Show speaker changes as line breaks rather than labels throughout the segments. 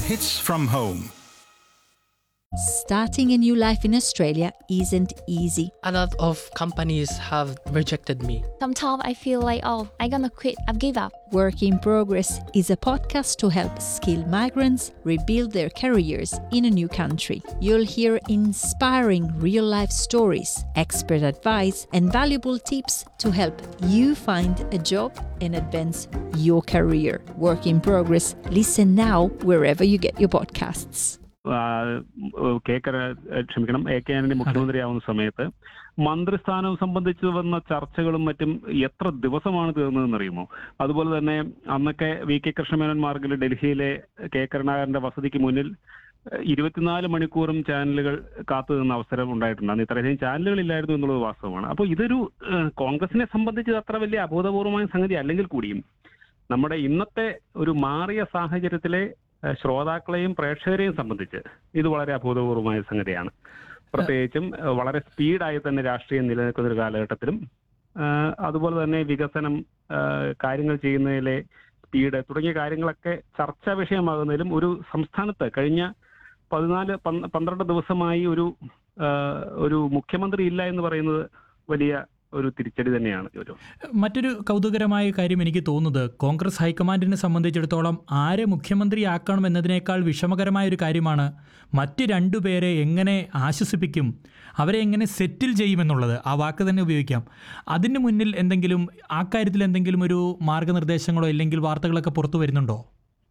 hits from home.
Starting a new life in Australia isn't easy.
A lot of companies have rejected me.
Sometimes I feel like, oh, I'm gonna quit, I've give up.
Work in Progress is a podcast to help skilled migrants rebuild their careers in a new country. You'll hear inspiring real life stories, expert advice, and valuable tips to help you find a job and advance your career. Work in Progress. Listen now wherever you get your podcasts.
ആ, കേക്കര ക്ഷമിക്കണം A K Antony മുഖ്യമന്ത്രിയാവുന്ന സമയത്ത് മന്ത്രിസ്ഥാനം സംബന്ധിച്ച് വന്ന ചർച്ചകളും മറ്റും എത്ര ദിവസമാണ് തീർന്നതെന്ന് അറിയുമോ അതുപോലെ തന്നെ അന്നൊക്കെ വി കെ കൃഷ്ണമേനോൻ മാർഗിൽ ഡൽഹിയിലെ കെ കരുണാകരന്റെ വസതിക്ക് മുന്നിൽ ഏഹ്, ഇരുപത്തിനാല് മണിക്കൂറും ചാനലുകൾ കാത്തു നിന്ന അവസരം ഉണ്ടായിട്ടുണ്ട് അന്ന് ഇത്രയധികം ചാനലുകൾ ഇല്ലായിരുന്നു എന്നുള്ളത് വാസ്തവമാണ് അപ്പോൾ ഇതൊരു ഏഹ്, കോൺഗ്രസിനെ സംബന്ധിച്ച് ഇത് അത്ര വലിയ അഭൂതപൂർവമായ സംഗതി അല്ലെങ്കിൽ കൂടിയും നമ്മുടെ ഇന്നത്തെ ഒരു മാറിയ സാഹചര്യത്തിലെ ഏഹ്, ശ്രോതാക്കളെയും പ്രേക്ഷകരെയും സംബന്ധിച്ച് ഇത് വളരെ അഭൂതപൂർവമായ സംഗതിയാണ് പ്രത്യേകിച്ചും ഏഹ്, വളരെ സ്പീഡായി തന്നെ രാഷ്ട്രീയം നിലനിൽക്കുന്ന ഒരു കാലഘട്ടത്തിലും ഏഹ്, അതുപോലെ തന്നെ വികസനം ഏഹ്, കാര്യങ്ങൾ ചെയ്യുന്നതിലെ സ്പീഡ് തുടങ്ങിയ കാര്യങ്ങളൊക്കെ ചർച്ചാ വിഷയമാകുന്നതിലും ഒരു സംസ്ഥാനത്ത് കഴിഞ്ഞ പതിനാല് പന്ത് പന്ത്രണ്ട് ദിവസമായി ഒരു ഏഹ്, ഒരു മുഖ്യമന്ത്രി ഇല്ല എന്ന് പറയുന്നത് വലിയ ഒരു തിരിച്ചടി തന്നെയാണ് ജോജോ
മറ്റൊരു കൗതുകരമായ കാര്യം എനിക്ക് തോന്നുന്നത് കോൺഗ്രസ് ഹൈക്കമാൻഡിനെ സംബന്ധിച്ചിടത്തോളം ആരെ മുഖ്യമന്ത്രിയാക്കണം എന്നതിനേക്കാൾ വിഷമകരമായ ഒരു കാര്യമാണ് മറ്റ് രണ്ടുപേരെ എങ്ങനെ ആശ്വസിപ്പിക്കും അവരെ എങ്ങനെ സെറ്റിൽ ചെയ്യുമെന്നുള്ളത് ആ വാക്ക് തന്നെ ഉപയോഗിക്കാം അതിന് മുന്നിൽ എന്തെങ്കിലും ആ കാര്യത്തിൽ എന്തെങ്കിലും ഒരു മാർഗനിർദ്ദേശങ്ങളോ അല്ലെങ്കിൽ വാർത്തകളൊക്കെ പുറത്തു വരുന്നുണ്ടോ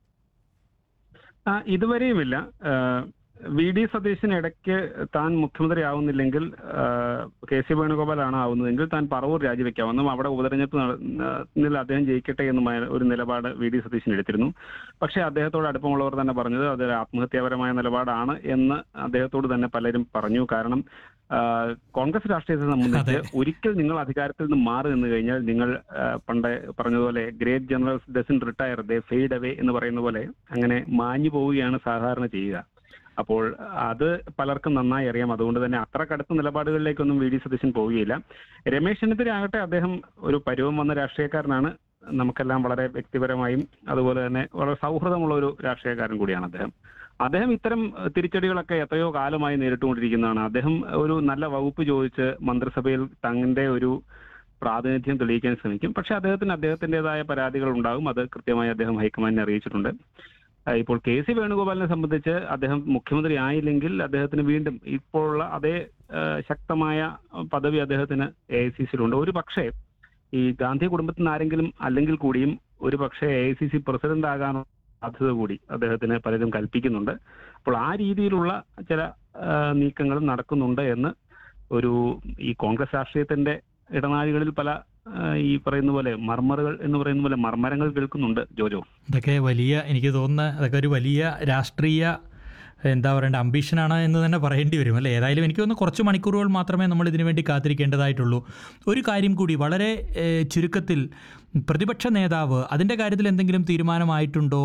ആ ഇതുവരെയുമില്ല ആ, വി ഡി സതീശൻ ഇടയ്ക്ക് താൻ മുഖ്യമന്ത്രി ആവുന്നില്ലെങ്കിൽ ആ, കെ സി വേണുഗോപാലാണ് ആവുന്നതെങ്കിൽ താൻ പറവൂർ രാജിവെക്കാമെന്നും അവിടെ ഉപതെരഞ്ഞെടുപ്പ് നട- അദ്ദേഹം ജയിക്കട്ടെ എന്നുമായ ഒരു നിലപാട് വി ഡി സതീശൻ എടുത്തിരുന്നു പക്ഷേ അദ്ദേഹത്തോട് അടുപ്പമുള്ളവർ തന്നെ പറഞ്ഞത് അത് ആത്മഹത്യാപരമായ നിലപാടാണ് എന്ന് അദ്ദേഹത്തോട് തന്നെ പലരും പറഞ്ഞു കാരണം ആ, കോൺഗ്രസ് രാഷ്ട്രീയത്തെ സംബന്ധിച്ച്
അതെ.
ഒരിക്കൽ നിങ്ങൾ അധികാരത്തിൽ നിന്ന് മാറി നിന്ന് കഴിഞ്ഞാൽ നിങ്ങൾ ആ, പണ്ട് പറഞ്ഞതുപോലെ great generals doesn't retire they fade away എന്ന് പറയുന്ന പോലെ അങ്ങനെ മാഞ്ഞു പോവുകയാണ് സാധാരണ ചെയ്യുക അപ്പോൾ അത് പലർക്കും നന്നായി അറിയാം അതുകൊണ്ട് തന്നെ അത്ര കടുത്ത നിലപാടുകളിലേക്കൊന്നും വി ഡി സതീശൻ പോവുകയില്ല രമേശ് ചെന്നിത്തല ആകട്ടെ അദ്ദേഹം ഒരു പരുവം വന്ന രാഷ്ട്രീയക്കാരനാണ് നമുക്കെല്ലാം വളരെ വ്യക്തിപരമായും അതുപോലെ തന്നെ വളരെ സൗഹൃദമുള്ള ഒരു രാഷ്ട്രീയക്കാരൻ കൂടിയാണ് അദ്ദേഹം അദ്ദേഹം ഇത്തരം തിരിച്ചടികളൊക്കെ എത്രയോ കാലമായി നേരിട്ടുകൊണ്ടിരിക്കുന്നതാണ് അദ്ദേഹം ഒരു നല്ല വകുപ്പ് ചോദിച്ച് മന്ത്രിസഭയിൽ തങ്ങളുടെ ഒരു പ്രാതിനിധ്യം തെളിയിക്കാൻ ശ്രമിക്കും പക്ഷെ അദ്ദേഹത്തിന് അദ്ദേഹത്തിൻ്റെതായ പരാതികൾ ഉണ്ടാകും അത് കൃത്യമായി അദ്ദേഹം ഹൈക്കമാൻഡിനെ അറിയിച്ചിട്ടുണ്ട് ആ, ഇപ്പോൾ കെ സി വേണുഗോപാലിനെ സംബന്ധിച്ച് അദ്ദേഹം മുഖ്യമന്ത്രി ആയില്ലെങ്കിൽ അദ്ദേഹത്തിന് വീണ്ടും ഇപ്പോഴുള്ള അതേ ആ, ശക്തമായ പദവി അദ്ദേഹത്തിന് എ ഐ സി സിയിലുണ്ട് ഒരു പക്ഷേ ഈ ഗാന്ധി കുടുംബത്തിൽ നിന്ന് ആരെങ്കിലും അല്ലെങ്കിൽ കൂടിയും ഒരു പക്ഷേ A I C C president ആകാനുള്ള സാധ്യത കൂടി അദ്ദേഹത്തിന് പലരും കൽപ്പിക്കുന്നുണ്ട് അപ്പോൾ ആ രീതിയിലുള്ള ചില ആ, നീക്കങ്ങളും നടക്കുന്നുണ്ട് എന്ന് ഒരു ഈ കോൺഗ്രസ് രാഷ്ട്രീയത്തിന്റെ ഇടനാഴികളിൽ പല ആ, ഈ പറയുന്ന പോലെ മർമറുകൾ എന്ന് പറയുന്ന പോലെ മർമരങ്ങൾ കേൾക്കുന്നുണ്ട് ജോജോ
ഇതൊക്കെ വലിയ എനിക്ക് തോന്നുന്ന അതൊക്കെ ഒരു വലിയ രാഷ്ട്രീയ എന്താ പറയേണ്ട അംബീഷനാണ് എന്ന് തന്നെ പറയേണ്ടി വരും അല്ലേ ഏതായാലും എനിക്ക് തോന്നുന്നു കുറച്ച് മണിക്കൂറുകൾ മാത്രമേ നമ്മൾ ഇതിനു വേണ്ടി കാത്തിരിക്കേണ്ടതായിട്ടുള്ളൂ ഒരു കാര്യം കൂടി വളരെ ഏഹ്, ചുരുക്കത്തിൽ പ്രതിപക്ഷ നേതാവ് അതിൻ്റെ കാര്യത്തിൽ എന്തെങ്കിലും തീരുമാനമായിട്ടുണ്ടോ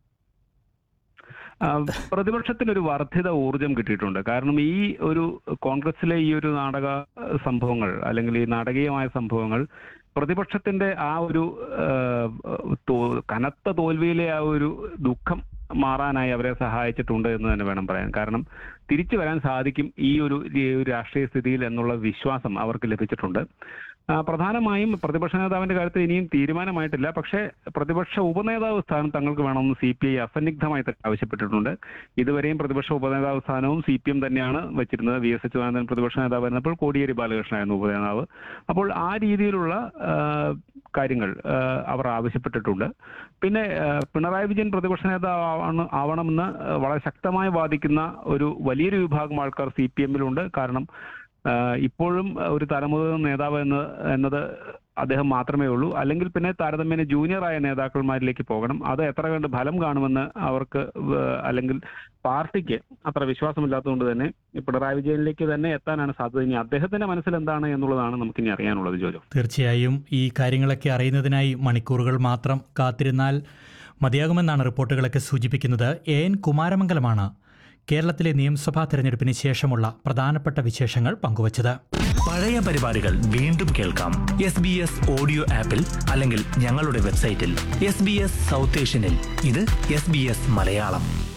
ആ, പ്രതിപക്ഷത്തിന് ഒരു വർദ്ധിത ഊർജം കിട്ടിയിട്ടുണ്ട് കാരണം ഈ ഒരു കോൺഗ്രസിലെ ഈ ഒരു നാടക ആ, സംഭവങ്ങൾ അല്ലെങ്കിൽ ഈ നാടകീയമായ സംഭവങ്ങൾ പ്രതിപക്ഷത്തിന്റെ ആ ഒരു ആ, തോ- കനത്ത തോൽവിയിലെ ആ ഒരു ദുഃഖം മാറാനായി അവരെ സഹായിച്ചിട്ടുണ്ട് എന്ന് തന്നെ വേണം പറയാൻ കാരണം തിരിച്ചു വരാൻ സാധിക്കും ഈ ഒരു ഈ ഒരു രാഷ്ട്രീയ സ്ഥിതിയിൽ എന്നുള്ള വിശ്വാസം അവർക്ക് ലഭിച്ചിട്ടുണ്ട് ആ, പ്രധാനമായും പ്രതിപക്ഷ നേതാവിന്റെ കാര്യത്തിൽ ഇനിയും തീരുമാനമായിട്ടില്ല പക്ഷേ പ്രതിപക്ഷ ഉപനേതാവ് സ്ഥാനം തങ്ങൾക്ക് വേണമെന്ന് സി പി ഐ അസന്നിഗ്ധമായി തന്നെ ആവശ്യപ്പെട്ടിട്ടുണ്ട് ഇതുവരെയും പ്രതിപക്ഷ ഉപനേതാവ് സ്ഥാനവും സി പി എം തന്നെയാണ് വെച്ചിരുന്നത് വി എസ് അച്യുതാനന്ദൻ പ്രതിപക്ഷ നേതാവായിരുന്നപ്പോൾ കോടിയേരി ബാലകൃഷ്ണനായിരുന്നു ഉപനേതാവ് അപ്പോൾ ആ രീതിയിലുള്ള ആ, കാര്യങ്ങൾ ആ, അവർ ആവശ്യപ്പെട്ടിട്ടുണ്ട് പിന്നെ ആ, പിണറായി വിജയൻ പ്രതിപക്ഷ നേതാവ് ആവണം ആവണമെന്ന് ആ, വളരെ ശക്തമായി വാദിക്കുന്ന ഒരു വലിയൊരു വിഭാഗം ആൾക്കാർ സി പി എമ്മിലുണ്ട് കാരണം ആ, ഇപ്പോഴും ഒരു തലമുതിർന്ന നേതാവ് എന്ന് എന്നത് അദ്ദേഹം മാത്രമേ ഉള്ളൂ അല്ലെങ്കിൽ പിന്നെ താരതമ്യേന ജൂനിയറായ നേതാക്കന്മാരിലേക്ക് പോകണം അത് എത്ര കണ്ട് ഫലം കാണുമെന്ന് അവർക്ക് വ- അല്ലെങ്കിൽ പാർട്ടിക്ക് അത്ര വിശ്വാസമില്ലാത്തതുകൊണ്ട് തന്നെ ഈ പിണറായി വിജയനിലേക്ക് തന്നെ എത്താനാണ് സാധ്യത ഇനി അദ്ദേഹത്തിന്റെ മനസ്സിൽ എന്താണ് എന്നുള്ളതാണ് നമുക്കിനി അറിയാനുള്ളത് ജോജോ
തീർച്ചയായും ഈ കാര്യങ്ങളൊക്കെ അറിയുന്നതിനായി മണിക്കൂറുകൾ മാത്രം കാത്തിരുന്നാൽ മതിയാകുമെന്നാണ് റിപ്പോർട്ടുകളൊക്കെ സൂചിപ്പിക്കുന്നത് എ എൻ കുമാരമംഗലമാണ് കേരളത്തിലെ നിയമസഭാ തെരഞ്ഞെടുപ്പിന് ശേഷമുള്ള പ്രധാനപ്പെട്ട വിശേഷങ്ങൾ പങ്കുവച്ചത്
പഴയ പരിപാടികൾ വീണ്ടും കേൾക്കാം എസ് ബി എസ് ഓഡിയോ ആപ്പിൽ അല്ലെങ്കിൽ ഞങ്ങളുടെ വെബ്സൈറ്റിൽ എസ് ബി എസ് സൗത്ത് ഏഷ്യനിൽ ഇത് എസ് ബി എസ് മലയാളം